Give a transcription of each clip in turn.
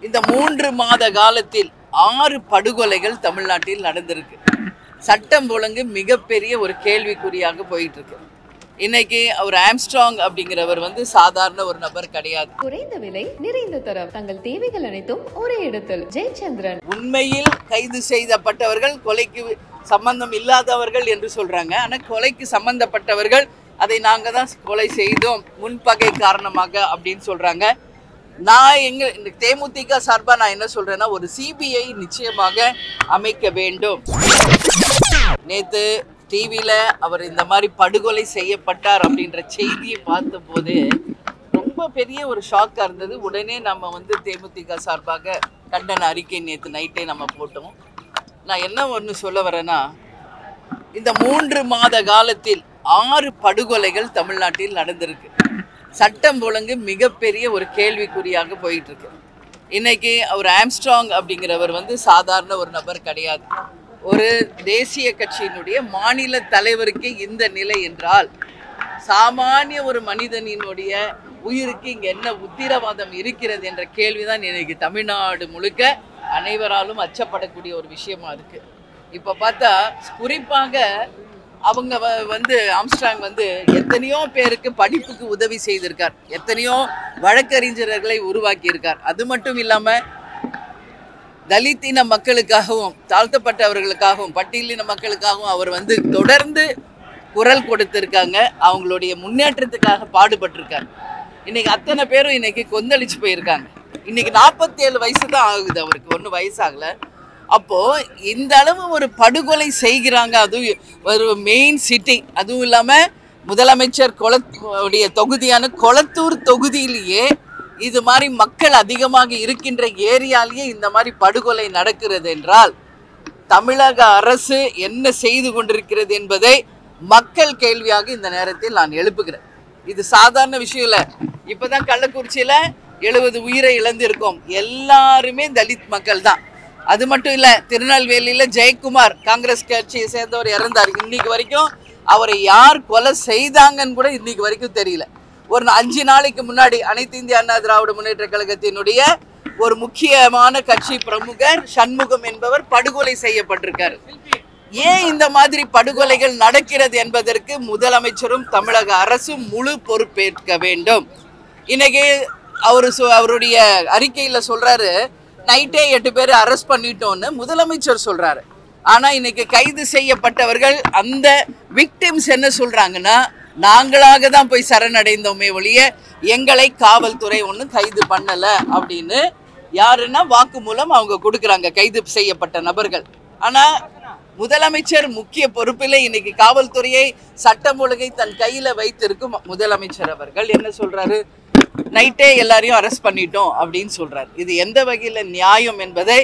இந்த மூன்று மாத காலத்தில் ஆறு படுகொலைகள் தமிழ்நாட்டில் நடந்திருக்கு சட்டம் ஒழுங்கு மிகப்பெரிய ஒரு கேள்விக்குறியாக போயிட்டு இருக்கு இன்னைக்கு அவர் ஆம்ஸ்ட்ராங் அப்படிங்கிறவர் வந்து சாதாரண ஒரு நபர் கிடையாது குறைந்த விலை நிறைந்த தரம் தங்கள் தேவைகள் அனைத்தும் ஒரே இடத்தில் ஜெயச்சந்திரன் உண்மையில் கைது செய்யப்பட்டவர்கள் கொலைக்கு சம்பந்தம் இல்லாதவர்கள் என்று சொல்றாங்க ஆனா கொலைக்கு சம்பந்தப்பட்டவர்கள் அதை நாங்க தான் கொலை செய்தோம் முன்பகை காரணமாக அப்படின்னு சொல்றாங்க நான் எங்க இந்த தேமுதிக சார்பா நான் என்ன சொல்றேன்னா ஒரு சிபிஐ நிச்சயமாக அமைக்க வேண்டும் நேத்து டிவியில அவர் இந்த மாதிரி படுகொலை செய்யப்பட்டார் அப்படின்ற செய்தியை பார்த்தபோது ரொம்ப பெரிய ஒரு ஷாக்காக இருந்தது உடனே நம்ம வந்து தேமுதிக சார்பாக கண்டன அறிக்கை நேற்று நைட்டே நம்ம போட்டோம் நான் என்ன ஒன்று சொல்ல வரேன்னா இந்த மூன்று மாத காலத்தில் ஆறு படுகொலைகள் தமிழ்நாட்டில் நடந்திருக்கு சட்டம் ஒழுங்கு மிகப்பெரிய ஒரு கேள்விக்குறியாக போயிட்டு இருக்கு இன்னைக்கு அவர் ஆம்ஸ்ட்ராங் அப்படிங்கிறவர் வந்து சாதாரண ஒரு நபர் கிடையாது ஒரு தேசிய கட்சியினுடைய மாநில தலைவருக்கு இந்த நிலை என்றால் சாமானிய ஒரு மனிதனினுடைய உயிருக்கு இங்க என்ன உத்திரவாதம் இருக்கிறது என்ற கேள்விதான் இன்னைக்கு தமிழ்நாடு முழுக்க அனைவராலும் அச்சப்படக்கூடிய ஒரு விஷயமா இருக்கு இப்ப பார்த்தா குறிப்பாக அவங்க வ- வந்து ஆம்ஸ்ட்ராங் வந்து எத்தனையோ பேருக்கு படிப்புக்கு உதவி செய்திருக்கார் எத்தனையோ வழக்கறிஞர்களை உருவாக்கி இருக்கார் அது மட்டும் இல்லாம தலித் இன மக்களுக்காகவும் தாழ்த்தப்பட்டவர்களுக்காகவும் பட்டியலின மக்களுக்காகவும் அவர் வந்து தொடர்ந்து குரல் கொடுத்திருக்காங்க அவங்களுடைய முன்னேற்றத்துக்காக பாடுபட்டிருக்காரு இன்னைக்கு அத்தனை பேரும் இன்னைக்கு கொந்தளிச்சு போயிருக்காங்க இன்னைக்கு நாற்பத்தேழு வயசு தான் ஆகுது அவருக்கு ஒன்றும் வயசாகல அப்போ இந்த அளவு ஒரு படுகொலை செய்கிறாங்க அதுவும் ஒரு மெயின் சிட்டி அதுவும் இல்லாம முதலமைச்சர் கொளத்துடைய தொகுதியான கொளத்தூர் தொகுதியிலேயே இது மாதிரி மக்கள் அதிகமாக இருக்கின்ற ஏரியாலேயே இந்த மாதிரி படுகொலை நடக்கிறது என்றால் தமிழக அரசு என்ன செய்து கொண்டிருக்கிறது என்பதை மக்கள் கேள்வியாக இந்த நேரத்தில் நான் எழுப்புகிறேன் இது சாதாரண விஷயம் இல்லை இப்போதான் கள்ளக்குறிச்சியில் எழுபது உயிரை இழந்திருக்கோம் எல்லாருமே தலித் மக்கள் தான் அது மட்டும் இல்லை திருநெல்வேலியில் ஜெயக்குமார் காங்கிரஸ் கட்சியை சேர்ந்தவர் இறந்தார் இன்னைக்கு வரைக்கும் அவரை யார் கொலை செய்தாங்கன்னு கூட இன்னைக்கு வரைக்கும் தெரியல ஒரு அஞ்சு நாளைக்கு முன்னாடி அனைத்து இந்திய அண்ணா திராவிட முன்னேற்ற கழகத்தினுடைய ஒரு முக்கியமான கட்சி பிரமுகர் சண்முகம் என்பவர் படுகொலை செய்யப்பட்டிருக்காரு ஏன் இந்த மாதிரி படுகொலைகள் நடக்கிறது என்பதற்கு முதலமைச்சரும் தமிழக அரசும் முழு பொறுப்பேற்க வேண்டும் இன்னைக்கு அவரு சொ- அவருடைய அறிக்கையில சொல்றாரு நைட்டே எட்டு பேர் அரெஸ்ட் பண்ணிட்டோம்னு முதலமைச்சர் சொல்றாரு ஆனா இன்னைக்கு கைது செய்யப்பட்டவர்கள் அந்த விக்டிம்ஸ் என்ன சொல்றாங்கன்னா நாங்களாக தான் போய் சரணடைந்தோமே ஒழிய எங்களை காவல்துறை ஒன்றும் கைது பண்ணல அப்படின்னு யாருன்னா வாக்குமூலம் அவங்க கொடுக்குறாங்க கைது செய்யப்பட்ட நபர்கள் ஆனா முதலமைச்சர் முக்கிய பொறுப்பில் இன்னைக்கு காவல்துறையை சட்டம் ஒழுங்கை தன் கையில வைத்திருக்கும் முதலமைச்சர் அவர்கள் என்ன சொல்றாரு நைட்டே எல்லாரையும் அரெஸ்ட் பண்ணிட்டோம் அப்படின்னு சொல்றாரு இது எந்த வகையில நியாயம் என்பதை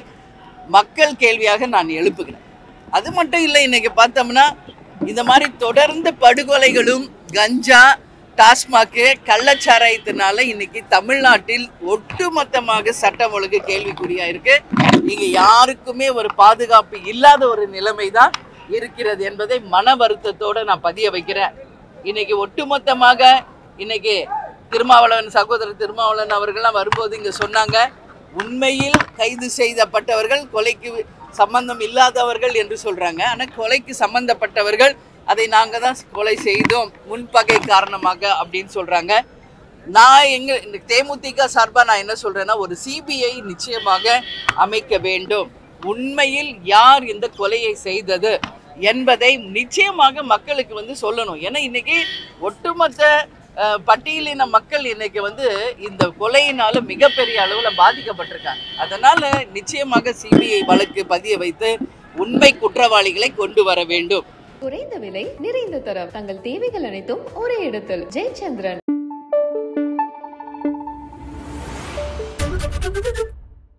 மக்கள் கேள்வியாக நான் எழுப்புகிறேன் அது மட்டும் இல்லை இன்னைக்கு பார்த்தோம்னா இந்த மாதிரி தொடர்ந்து படுகொலைகளும் கஞ்சா டாஸ்மாக்கு கள்ளச்சாராயத்தினால இன்னைக்கு தமிழ்நாட்டில் ஒட்டுமொத்தமாக சட்டம் ஒழுங்கு கேள்விக்குறியா இருக்கு இங்க யாருக்குமே ஒரு பாதுகாப்பு இல்லாத ஒரு நிலைமை தான் இருக்கிறது என்பதை மன வருத்தத்தோட நான் பதிய வைக்கிறேன் இன்னைக்கு ஒட்டுமொத்தமாக இன்னைக்கு திருமாவளவன் சகோதரர் திருமாவளவன் அவர்கள்லாம் வரும்போது இங்க சொன்னாங்க உண்மையில் கைது செய்யப்பட்டவர்கள் கொலைக்கு சம்பந்தம் இல்லாதவர்கள் என்று சொல்றாங்க ஆனா கொலைக்கு சம்பந்தப்பட்டவர்கள் அதை நாங்க தான் கொலை செய்தோம் முன்பகை காரணமாக அப்படின்னு சொல்றாங்க நான் எங்க இந்த தேமுதிக சார்பா நான் என்ன சொல்றேன்னா ஒரு சிபிஐ நிச்சயமாக அமைக்க வேண்டும் உண்மையில் யார் இந்த கொலையை செய்தது என்பதை நிச்சயமாக மக்களுக்கு வந்து சொல்லணும் ஏன்னா இன்னைக்கு ஒட்டுமொத்த அஹ், பட்டியலின மக்கள் இன்னைக்கு வந்து இந்த கொலையினால மிகப்பெரிய அளவுல பாதிக்கப்பட்டிருக்காங்க அதனால நிச்சயமாக சிபிஐ வழக்கு பதிய வைத்து உண்மை குற்றவாளிகளை கொண்டு வர வேண்டும் குறைந்த விலை நிறைந்த தரம் தங்கள் தேவைகள் அனைத்தும் ஒரே இடத்தில் ஜெயச்சந்திரன்